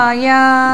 ಆಯ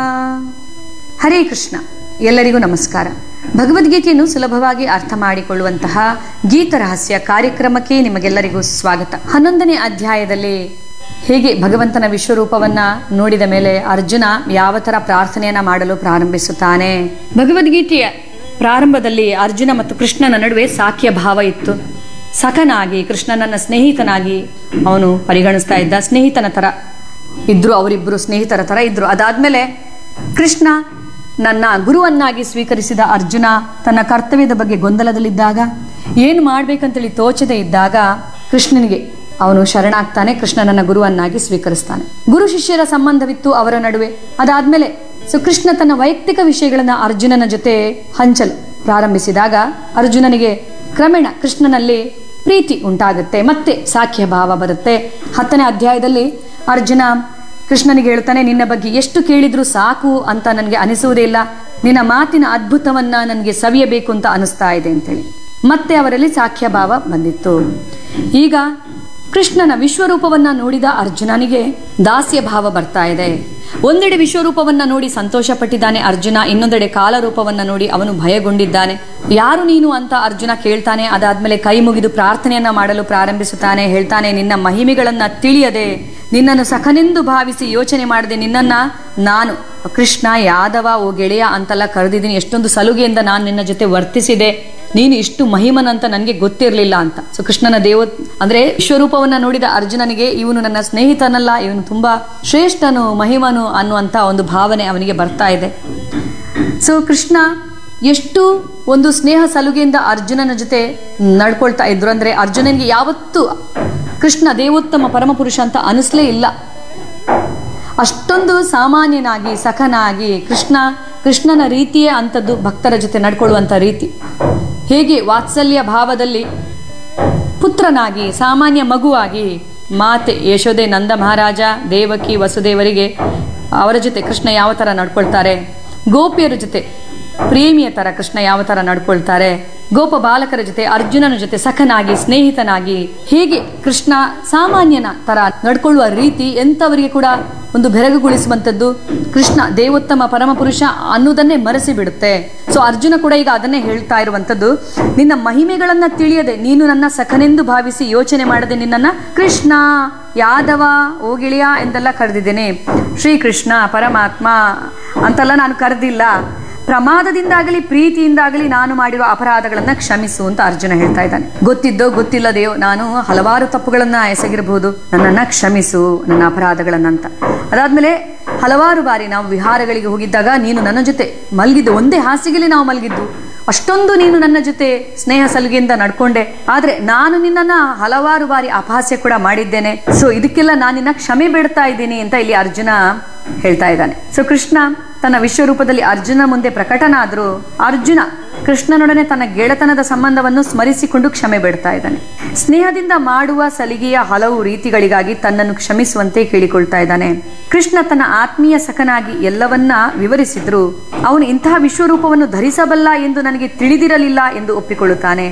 ಹರೇ ಕೃಷ್ಣ ಎಲ್ಲರಿಗೂ ನಮಸ್ಕಾರ ಭಗವದ್ಗೀತೆಯನ್ನು ಸುಲಭವಾಗಿ ಅರ್ಥ ಮಾಡಿಕೊಳ್ಳುವಂತಹ ಗೀತ ರಹಸ್ಯ ಕಾರ್ಯಕ್ರಮಕ್ಕೆ ನಿಮಗೆಲ್ಲರಿಗೂ ಸ್ವಾಗತ ಹನ್ನೊಂದನೇ ಅಧ್ಯಾಯದಲ್ಲಿ ಹೇಗೆ ಭಗವಂತನ ವಿಶ್ವರೂಪವನ್ನ ನೋಡಿದ ಮೇಲೆ ಅರ್ಜುನ ಯಾವ ತರ ಪ್ರಾರ್ಥನೆಯನ್ನ ಮಾಡಲು ಪ್ರಾರಂಭಿಸುತ್ತಾನೆ ಭಗವದ್ಗೀತೆಯ ಪ್ರಾರಂಭದಲ್ಲಿ ಅರ್ಜುನ ಮತ್ತು ಕೃಷ್ಣನ ನಡುವೆ ಸಾಕ್ಯ ಭಾವ ಇತ್ತು ಸಖನಾಗಿ ಕೃಷ್ಣನನ್ನ ಸ್ನೇಹಿತನಾಗಿ ಅವನು ಪರಿಗಣಿಸ್ತಾ ಇದ್ದ ಸ್ನೇಹಿತನ ತರ ಇದ್ರು ಅವರಿಬ್ಬರು ಸ್ನೇಹಿತರ ತರ ಇದ್ರು ಅದಾದ್ಮೇಲೆ ಕೃಷ್ಣ ನನ್ನ ಗುರುವನ್ನಾಗಿ ಸ್ವೀಕರಿಸಿದ ಅರ್ಜುನ ತನ್ನ ಕರ್ತವ್ಯದ ಬಗ್ಗೆ ಗೊಂದಲದಲ್ಲಿದ್ದಾಗ ಏನು ಮಾಡ್ಬೇಕಂತೇಳಿ ತೋಚದೆ ಇದ್ದಾಗ ಕೃಷ್ಣನಿಗೆ ಅವನು ಶರಣಾಗ್ತಾನೆ ಕೃಷ್ಣನನ್ನ ಗುರುವನ್ನಾಗಿ ಸ್ವೀಕರಿಸ್ತಾನೆ ಗುರು ಶಿಷ್ಯರ ಸಂಬಂಧವಿತ್ತು ಅವರ ನಡುವೆ ಅದಾದ್ಮೇಲೆ ಸೊ ಕೃಷ್ಣ ತನ್ನ ವೈಯಕ್ತಿಕ ವಿಷಯಗಳನ್ನ ಅರ್ಜುನನ ಜೊತೆ ಹಂಚಲು ಪ್ರಾರಂಭಿಸಿದಾಗ ಅರ್ಜುನನಿಗೆ ಕ್ರಮೇಣ ಕೃಷ್ಣನಲ್ಲಿ ಪ್ರೀತಿ ಉಂಟಾಗುತ್ತೆ ಮತ್ತೆ ಸಾಖ್ಯ ಭಾವ ಬರುತ್ತೆ ಹತ್ತನೇ ಅಧ್ಯಾಯದಲ್ಲಿ ಅರ್ಜುನ ಕೃಷ್ಣನಿಗೆ ಹೇಳ್ತಾನೆ ನಿನ್ನ ಬಗ್ಗೆ ಎಷ್ಟು ಕೇಳಿದ್ರು ಸಾಕು ಅಂತ ನನಗೆ ಅನಿಸುವುದೇ ಇಲ್ಲ ನಿನ್ನ ಮಾತಿನ ಅದ್ಭುತವನ್ನ ನನಗೆ ಸವಿಯಬೇಕು ಅಂತ ಅನಿಸ್ತಾ ಇದೆ ಅಂತೇಳಿ ಮತ್ತೆ ಅವರಲ್ಲಿ ಸಾಖ್ಯ ಭಾವ ಬಂದಿತ್ತು ಈಗ ಕೃಷ್ಣನ ವಿಶ್ವರೂಪವನ್ನ ನೋಡಿದ ಅರ್ಜುನನಿಗೆ ದಾಸ್ಯ ಭಾವ ಬರ್ತಾ ಇದೆ ಒಂದೆಡೆ ವಿಶ್ವರೂಪವನ್ನ ನೋಡಿ ಸಂತೋಷ ಪಟ್ಟಿದ್ದಾನೆ ಅರ್ಜುನ ಇನ್ನೊಂದೆಡೆ ಕಾಲರೂಪವನ್ನ ನೋಡಿ ಅವನು ಭಯಗೊಂಡಿದ್ದಾನೆ ಯಾರು ನೀನು ಅಂತ ಅರ್ಜುನ ಕೇಳ್ತಾನೆ ಅದಾದ್ಮೇಲೆ ಕೈ ಮುಗಿದು ಪ್ರಾರ್ಥನೆಯನ್ನ ಮಾಡಲು ಪ್ರಾರಂಭಿಸುತ್ತಾನೆ ಹೇಳ್ತಾನೆ ನಿನ್ನ ಮಹಿಮೆಗಳನ್ನ ತಿಳಿಯದೆ ನಿನ್ನನ್ನು ಸಖನೆಂದು ಭಾವಿಸಿ ಯೋಚನೆ ಮಾಡದೆ ನಿನ್ನನ್ನ ನಾನು ಕೃಷ್ಣ ಯಾದವ ಓ ಗೆಳೆಯ ಅಂತೆಲ್ಲ ಕರೆದಿದ್ದೀನಿ ಎಷ್ಟೊಂದು ಸಲುಗೆಯಿಂದ ನಾನು ನಿನ್ನ ಜೊತೆ ವರ್ತಿಸಿದೆ ನೀನು ಇಷ್ಟು ಮಹಿಮನಂತ ನನಗೆ ಗೊತ್ತಿರಲಿಲ್ಲ ಅಂತ ಸೊ ಕೃಷ್ಣನ ದೇವ ಅಂದ್ರೆ ವಿಶ್ವರೂಪವನ್ನ ನೋಡಿದ ಅರ್ಜುನನಿಗೆ ಇವನು ನನ್ನ ಸ್ನೇಹಿತನಲ್ಲ ಇವನು ತುಂಬಾ ಶ್ರೇಷ್ಠನು ಮಹಿಮನು ಅನ್ನುವಂತ ಒಂದು ಭಾವನೆ ಅವನಿಗೆ ಬರ್ತಾ ಇದೆ ಸೊ ಕೃಷ್ಣ ಎಷ್ಟು ಒಂದು ಸ್ನೇಹ ಸಲುಗೆಯಿಂದ ಅರ್ಜುನನ ಜೊತೆ ನಡ್ಕೊಳ್ತಾ ಇದ್ರು ಅಂದ್ರೆ ಅರ್ಜುನನಿಗೆ ಯಾವತ್ತೂ ಕೃಷ್ಣ ದೇವೋತ್ತಮ ಪರಮಪುರುಷ ಅಂತ ಅನಿಸ್ಲೇ ಇಲ್ಲ ಅಷ್ಟೊಂದು ಸಾಮಾನ್ಯನಾಗಿ ಸಖನಾಗಿ ಕೃಷ್ಣ ಕೃಷ್ಣನ ರೀತಿಯೇ ಅಂಥದ್ದು ಭಕ್ತರ ಜೊತೆ ನಡ್ಕೊಳ್ಳುವಂಥ ರೀತಿ ಹೇಗೆ ವಾತ್ಸಲ್ಯ ಭಾವದಲ್ಲಿ ಪುತ್ರನಾಗಿ ಸಾಮಾನ್ಯ ಮಗುವಾಗಿ ಮಾತೆ ಯಶೋದೆ ನಂದ ಮಹಾರಾಜ ದೇವಕಿ ವಸುದೇವರಿಗೆ ಅವರ ಜೊತೆ ಕೃಷ್ಣ ಯಾವ ಥರ ನಡ್ಕೊಳ್ತಾರೆ ಗೋಪಿಯರ ಜೊತೆ ಪ್ರೇಮಿಯ ತರ ಕೃಷ್ಣ ಯಾವ ತರ ನಡ್ಕೊಳ್ತಾರೆ ಗೋಪ ಬಾಲಕರ ಜೊತೆ ಅರ್ಜುನನ ಜೊತೆ ಸಖನಾಗಿ ಸ್ನೇಹಿತನಾಗಿ ಹೇಗೆ ಕೃಷ್ಣ ಸಾಮಾನ್ಯನ ತರ ನಡ್ಕೊಳ್ಳುವ ರೀತಿ ಎಂಥವರಿಗೆ ಕೂಡ ಒಂದು ಬೆರಗುಗೊಳಿಸುವಂಥದ್ದು ಕೃಷ್ಣ ದೇವೋತ್ತಮ ಪರಮಪುರುಷ ಅನ್ನೋದನ್ನೇ ಮರೆಸಿ ಬಿಡುತ್ತೆ ಸೊ ಅರ್ಜುನ ಕೂಡ ಈಗ ಅದನ್ನೇ ಹೇಳ್ತಾ ಇರುವಂಥದ್ದು ನಿನ್ನ ಮಹಿಮೆಗಳನ್ನ ತಿಳಿಯದೆ ನೀನು ನನ್ನ ಸಖನೆಂದು ಭಾವಿಸಿ ಯೋಚನೆ ಮಾಡದೆ ನಿನ್ನನ್ನ ಕೃಷ್ಣ ಯಾದವ ಓ ಗೆಳೆಯ ಎಂದೆಲ್ಲ ಕರೆದಿದ್ದೇನೆ ಶ್ರೀಕೃಷ್ಣ ಪರಮಾತ್ಮ ಅಂತೆಲ್ಲ ನಾನು ಕರೆದಿಲ್ಲ ಪ್ರಮಾದದಿಂದಾಗಲಿ ಪ್ರೀತಿಯಿಂದಾಗಲಿ ನಾನು ಮಾಡಿರುವ ಅಪರಾಧಗಳನ್ನ ಕ್ಷಮಿಸು ಅಂತ ಅರ್ಜುನ ಹೇಳ್ತಾ ಇದ್ದಾನೆ ಗೊತ್ತಿದ್ದೋ ಗೊತ್ತಿಲ್ಲದೆಯೋ ನಾನು ಹಲವಾರು ತಪ್ಪುಗಳನ್ನ ಎಸಗಿರಬಹುದು ನನ್ನನ್ನ ಕ್ಷಮಿಸು ನನ್ನ ಅಪರಾಧಗಳನ್ನಂತ ಅದಾದ್ಮೇಲೆ ಹಲವಾರು ಬಾರಿ ನಾವು ವಿಹಾರಗಳಿಗೆ ಹೋಗಿದ್ದಾಗ ನೀನು ನನ್ನ ಜೊತೆ ಮಲಗಿದ್ದು ಒಂದೇ ಹಾಸಿಗೆಲಿ ನಾವು ಮಲಗಿದ್ದು ಅಷ್ಟೊಂದು ನೀನು ನನ್ನ ಜೊತೆ ಸ್ನೇಹ ಸಲುಗೆಯಿಂದ ನಡ್ಕೊಂಡೆ ಆದ್ರೆ ನಾನು ನಿನ್ನನ್ನ ಹಲವಾರು ಬಾರಿ ಅಪಹಾಸ್ಯ ಕೂಡ ಮಾಡಿದ್ದೇನೆ ಸೊ ಇದಕ್ಕೆಲ್ಲ ನಾನು ನಿನ್ನ ಕ್ಷಮೆ ಬೇಡ್ತಾ ಇದ್ದೀನಿ ಅಂತ ಇಲ್ಲಿ ಅರ್ಜುನ ಹೇಳ್ತಾ ಇದ್ದಾನೆ ಸೊ ಕೃಷ್ಣ ತನ್ನ ವಿಶ್ವರೂಪದಲ್ಲಿ ಅರ್ಜುನ ಮುಂದೆ ಪ್ರಕಟನಾದ್ರೂ ಅರ್ಜುನ ಕೃಷ್ಣನೊಡನೆ ತನ್ನ ಗೆಳೆತನದ ಸಂಬಂಧವನ್ನು ಸ್ಮರಿಸಿಕೊಂಡು ಕ್ಷಮೆ ಬೇಡ್ತಾ ಇದ್ದಾನೆ ಸ್ನೇಹದಿಂದ ಮಾಡುವ ಸಲಿಗೆಯ ಹಲವು ರೀತಿಗಳಿಗಾಗಿ ತನ್ನನ್ನು ಕ್ಷಮಿಸುವಂತೆ ಕೇಳಿಕೊಳ್ತಾ ಇದ್ದಾನೆ ಕೃಷ್ಣ ತನ್ನ ಆತ್ಮೀಯ ಸಖನಾಗಿ ಎಲ್ಲವನ್ನ ವಿವರಿಸಿದ್ರು ಅವನು ಇಂತಹ ವಿಶ್ವರೂಪವನ್ನು ಧರಿಸಬಲ್ಲ ಎಂದು ನನಗೆ ತಿಳಿದಿರಲಿಲ್ಲ ಎಂದು ಒಪ್ಪಿಕೊಳ್ಳುತ್ತಾನೆ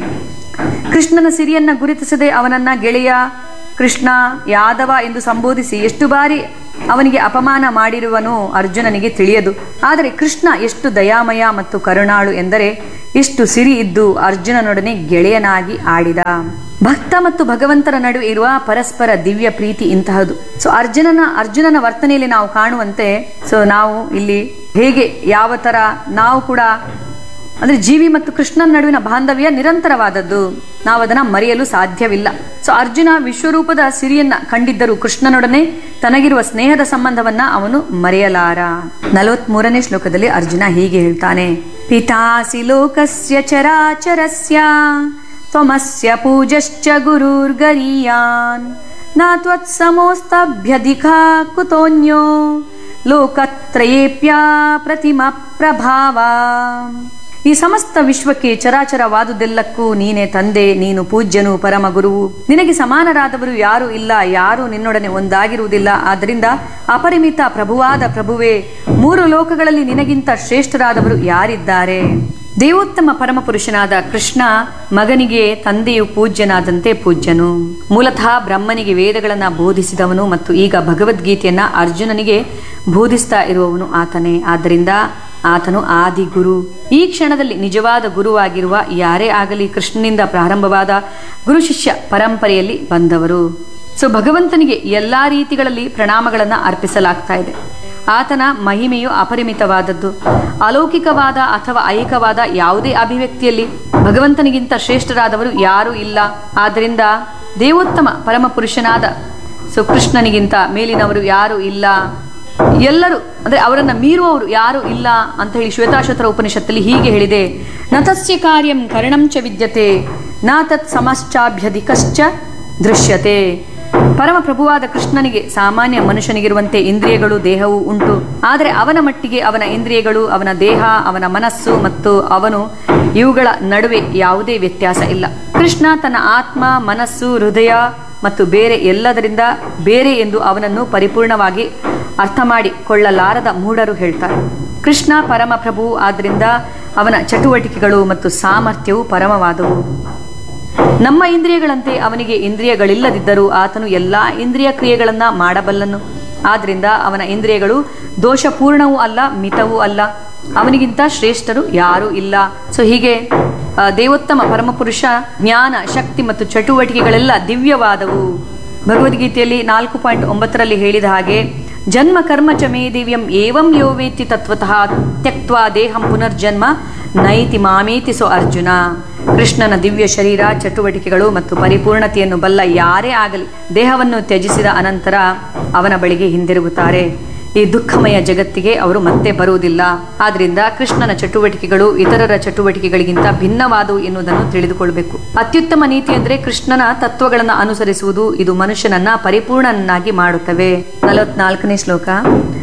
ಕೃಷ್ಣನ ಸಿರಿಯನ್ನ ಗುರುತಿಸದೆ ಅವನನ್ನ ಗೆಳೆಯ ಕೃಷ್ಣ ಯಾದವ ಎಂದು ಸಂಬೋಧಿಸಿ ಎಷ್ಟು ಬಾರಿ ಅವನಿಗೆ ಅಪಮಾನ ಮಾಡಿರುವನು ಅರ್ಜುನನಿಗೆ ತಿಳಿಯದು ಆದರೆ ಕೃಷ್ಣ ಎಷ್ಟು ದಯಾಮಯ ಮತ್ತು ಕರುಣಾಳು ಎಂದರೆ ಎಷ್ಟು ಸಿರಿ ಇದ್ದು ಅರ್ಜುನನೊಡನೆ ಗೆಳೆಯನಾಗಿ ಆಡಿದ ಭಕ್ತ ಮತ್ತು ಭಗವಂತರ ನಡುವೆ ಇರುವ ಪರಸ್ಪರ ದಿವ್ಯ ಪ್ರೀತಿ ಇಂತಹದು ಸೊ ಅರ್ಜುನನ ಅರ್ಜುನನ ವರ್ತನೆಯಲ್ಲಿ ನಾವು ಕಾಣುವಂತೆ ಸೊ ನಾವು ಇಲ್ಲಿ ಹೇಗೆ ಯಾವ ತರ ನಾವು ಕೂಡ ಅಂದ್ರೆ ಜೀವಿ ಮತ್ತು ಕೃಷ್ಣನ ನಡುವಿನ ಬಾಂಧವ್ಯ ನಿರಂತರವಾದದ್ದು ನಾವು ಅದನ್ನ ಮರೆಯಲು ಸಾಧ್ಯವಿಲ್ಲ ಸೊ ಅರ್ಜುನ ವಿಶ್ವರೂಪದ ಸಿರಿಯನ್ನ ಕಂಡಿದ್ದರೂ ಕೃಷ್ಣನೊಡನೆ ತನಗಿರುವ ಸ್ನೇಹದ ಸಂಬಂಧವನ್ನ ಅವನು ಮರೆಯಲಾರ ನಲವತ್ ಮೂರನೇ ಶ್ಲೋಕದಲ್ಲಿ ಅರ್ಜುನ ಹೀಗೆ ಹೇಳ್ತಾನೆ ಪಿತಾಸಿ ಲೋಕಸ್ಯ ಚರಾಚರಸ್ಯ ತ್ವಮಸ್ಯ ಪೂಜಶ್ಚ ಗುರುರ್ಗರೀಯಾನ್ ನ ತ್ವತ್ಸಮೋಸ್ತಭ್ಯಧಿಕಾ ಕುತೋನ್ಯೋ ಲೋಕತ್ರಯೇಪ್ಯ ಪ್ರತಿಮ ಪ್ರಭಾವ ಈ ಸಮಸ್ತ ವಿಶ್ವಕ್ಕೆ ಚರಾಚರವಾದುದೆಲ್ಲಕ್ಕೂ ನೀನೇ ತಂದೆ ನೀನು ಪೂಜ್ಯನು ಪರಮ ಗುರುವು ನಿನಗೆ ಸಮಾನರಾದವರು ಯಾರು ಇಲ್ಲ ಯಾರು ನಿನ್ನೊಡನೆ ಒಂದಾಗಿರುವುದಿಲ್ಲ ಆದ್ದರಿಂದ ಅಪರಿಮಿತ ಪ್ರಭುವಾದ ಪ್ರಭುವೇ ಮೂರು ಲೋಕಗಳಲ್ಲಿ ನಿನಗಿಂತ ಶ್ರೇಷ್ಠರಾದವರು ಯಾರಿದ್ದಾರೆ ದೇವೋತ್ತಮ ಪರಮಪುರುಷನಾದ ಕೃಷ್ಣ ಮಗನಿಗೆ ತಂದೆಯು ಪೂಜ್ಯನಾದಂತೆ ಪೂಜ್ಯನು ಮೂಲತಃ ಬ್ರಹ್ಮನಿಗೆ ವೇದಗಳನ್ನ ಬೋಧಿಸಿದವನು ಮತ್ತು ಈಗ ಭಗವದ್ಗೀತೆಯನ್ನ ಅರ್ಜುನನಿಗೆ ಬೋಧಿಸ್ತಾ ಇರುವವನು ಆತನೇ ಆದ್ದರಿಂದ ಆತನು ಆದಿ ಗುರು ಈ ಕ್ಷಣದಲ್ಲಿ ನಿಜವಾದ ಗುರುವಾಗಿರುವ ಯಾರೇ ಆಗಲಿ ಕೃಷ್ಣನಿಂದ ಪ್ರಾರಂಭವಾದ ಗುರು ಶಿಷ್ಯ ಪರಂಪರೆಯಲ್ಲಿ ಬಂದವರು ಸೊ ಭಗವಂತನಿಗೆ ಎಲ್ಲಾ ರೀತಿಗಳಲ್ಲಿ ಪ್ರಣಾಮಗಳನ್ನ ಅರ್ಪಿಸಲಾಗ್ತಾ ಇದೆ ಆತನ ಮಹಿಮೆಯು ಅಪರಿಮಿತವಾದದ್ದು ಅಲೌಕಿಕವಾದ ಅಥವಾ ಐಹಿಕವಾದ ಯಾವುದೇ ಅಭಿವ್ಯಕ್ತಿಯಲ್ಲಿ ಭಗವಂತನಿಗಿಂತ ಶ್ರೇಷ್ಠರಾದವರು ಯಾರೂ ಇಲ್ಲ ಆದ್ದರಿಂದ ದೇವೋತ್ತಮ ಪರಮಪುರುಷನಾದ ಸುಕೃಷ್ಣನಿಗಿಂತ ಮೇಲಿನವರು ಯಾರೂ ಇಲ್ಲ ಎಲ್ಲರೂ ಅಂದ್ರೆ ಅವರನ್ನ ಮೀರುವವರು ಯಾರು ಇಲ್ಲ ಅಂತ ಹೇಳಿ ಶ್ವೇತಾಶ್ವತರ ಉಪನಿಷತ್ತಲ್ಲಿ ಹೀಗೆ ಹೇಳಿದೆ ನ ತಸ್ಯ ಕಾರ್ಯಂ ಕರಣಂ ಚ ವಿದ್ಯತೆ ನ ತತ್ ಸಮಶ್ಚಾಭ್ಯಧಿಕಶ್ಚ ದೃಶ್ಯತೆ ಪರಮ ಪ್ರಭುವಾದ ಕೃಷ್ಣನಿಗೆ ಸಾಮಾನ್ಯ ಮನುಷ್ಯನಿಗಿರುವಂತೆ ಇಂದ್ರಿಯಗಳು ದೇಹವು ಉಂಟು ಆದರೆ ಅವನ ಮಟ್ಟಿಗೆ ಅವನ ಇಂದ್ರಿಯಗಳು ಅವನ ದೇಹ ಅವನ ಮನಸ್ಸು ಮತ್ತು ಅವನು ಇವುಗಳ ನಡುವೆ ಯಾವುದೇ ವ್ಯತ್ಯಾಸ ಇಲ್ಲ ಕೃಷ್ಣ ತನ್ನ ಆತ್ಮ ಮನಸ್ಸು ಹೃದಯ ಮತ್ತು ಬೇರೆ ಎಲ್ಲದರಿಂದ ಬೇರೆ ಎಂದು ಅವನನ್ನು ಪರಿಪೂರ್ಣವಾಗಿ ಅರ್ಥ ಮಾಡಿಕೊಳ್ಳಲಾರದ ಮೂಢರು ಹೇಳ್ತಾರೆ ಕೃಷ್ಣ ಪರಮ ಪ್ರಭು ಆದ್ರಿಂದ ಅವನ ಚಟುವಟಿಕೆಗಳು ಮತ್ತು ಸಾಮರ್ಥ್ಯವು ಪರಮವಾದವು ನಮ್ಮ ಇಂದ್ರಿಯಗಳಂತೆ ಅವನಿಗೆ ಇಂದ್ರಿಯಗಳಿಲ್ಲದಿದ್ದರೂ ಆತನು ಎಲ್ಲಾ ಇಂದ್ರಿಯ ಕ್ರಿಯೆಗಳನ್ನ ಮಾಡಬಲ್ಲನು ಆದ್ರಿಂದ ಅವನ ಇಂದ್ರಿಯಗಳು ದೋಷಪೂರ್ಣವೂ ಅಲ್ಲ ಮಿತವೂ ಅಲ್ಲ ಅವನಿಗಿಂತ ಶ್ರೇಷ್ಠರು ಯಾರೂ ಇಲ್ಲ ಸೊ ಹೀಗೆ ಆ, ದೇವೋತ್ತಮ ಪರಮಪುರುಷ ಜ್ಞಾನ ಶಕ್ತಿ ಮತ್ತು ಚಟುವಟಿಕೆಗಳೆಲ್ಲ ದಿವ್ಯವಾದವು ಭಗವದ್ಗೀತೆಯಲ್ಲಿ ನಾಲ್ಕು ಪಾಯಿಂಟ್ ಒಂಬತ್ತರಲ್ಲಿ ಹೇಳಿದ ಹಾಗೆ ಜನ್ಮ ಕರ್ಮ ಚ ಮೇ ದಿವ್ಯಂ ಏವಂ ಯೋ ವೇತ್ತಿ ತತ್ವತಃ ತ್ಯಕ್ವಾ ದೇಹಂ ಪುನರ್ಜನ್ಮ ನೈತಿ ಮಾಮೇತಿ ಸೊ ಅರ್ಜುನ ಕೃಷ್ಣನ ದಿವ್ಯ ಶರೀರ ಚಟುವಟಿಕೆಗಳು ಮತ್ತು ಪರಿಪೂರ್ಣತೆಯನ್ನು ಬಲ್ಲ ಯಾರೇ ಆಗಲಿ ದೇಹವನ್ನು ತ್ಯಜಿಸಿದ ಅನಂತರ ಅವನ ಬಳಿಗೆ ಹಿಂದಿರುಗುತ್ತಾರೆ ಈ ದುಃಖಮಯ ಜಗತ್ತಿಗೆ ಅವರು ಮತ್ತೆ ಬರುವುದಿಲ್ಲ ಆದ್ರಿಂದ ಕೃಷ್ಣನ ಚಟುವಟಿಕೆಗಳು ಇತರರ ಚಟುವಟಿಕೆಗಳಿಗಿಂತ ಭಿನ್ನವಾದವು ಎನ್ನುವುದನ್ನು ತಿಳಿದುಕೊಳ್ಬೇಕು ಅತ್ಯುತ್ತಮ ನೀತಿ ಅಂದ್ರೆ ಕೃಷ್ಣನ ತತ್ವಗಳನ್ನು ಅನುಸರಿಸುವುದು ಇದು ಮನುಷ್ಯನನ್ನ ಪರಿಪೂರ್ಣನನ್ನಾಗಿ ಮಾಡುತ್ತವೆ ನಲವತ್ನಾಲ್ಕನೇ ಶ್ಲೋಕ